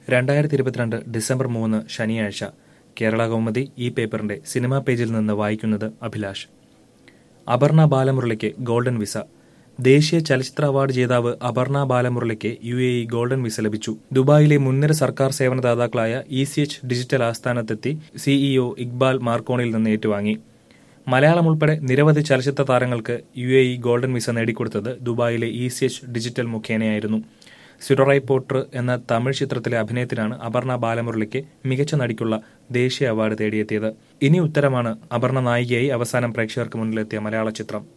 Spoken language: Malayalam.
രണ്ടായിരത്തി ഇരുപത്തിരണ്ട് ഡിസംബർ മൂന്ന് ശനിയാഴ്ച കേരള കൗമുദി ഈ പേപ്പറിന്റെ സിനിമാ പേജിൽ നിന്ന് വായിക്കുന്നത് അഭിലാഷ് അപർണ ബാലമുരളിക്ക് ഗോൾഡൻ വിസ ദേശീയ ചലച്ചിത്ര അവാർഡ് ജേതാവ് അപർണ ബാലമുരളിക്ക് U A E golden visa ലഭിച്ചു ദുബായിലെ മുൻനിര സർക്കാർ സേവനദാതാക്കളായ ഇ സി എച്ച് ഡിജിറ്റൽ ആസ്ഥാനത്തെത്തി സിഇഒ ഇക്ബാൽ മാർക്കോണിൽ നിന്ന് ഏറ്റുവാങ്ങി മലയാളം ഉൾപ്പെടെ നിരവധി ചലച്ചിത്ര താരങ്ങൾക്ക് U A E golden visa നേടിക്കൊടുത്തത് ദുബായിലെ ഇ സി എച്ച് ഡിജിറ്റൽ മുഖേനയായിരുന്നു സിഡോറൈ പോട്ടർ എന്ന തമിഴ് ചിത്രത്തിലെ അഭിനയത്തിനാണ് അപർണ ബാലമുരളിക്ക് മികച്ച നടിക്കുള്ള ദേശീയ അവാർഡ് തേടിയെത്തിയത് ഇനി ഉത്തരമാണ് അപർണ നായികയായി അവസാനം പ്രേക്ഷകർക്ക് മുന്നിലെത്തിയ മലയാള ചിത്രം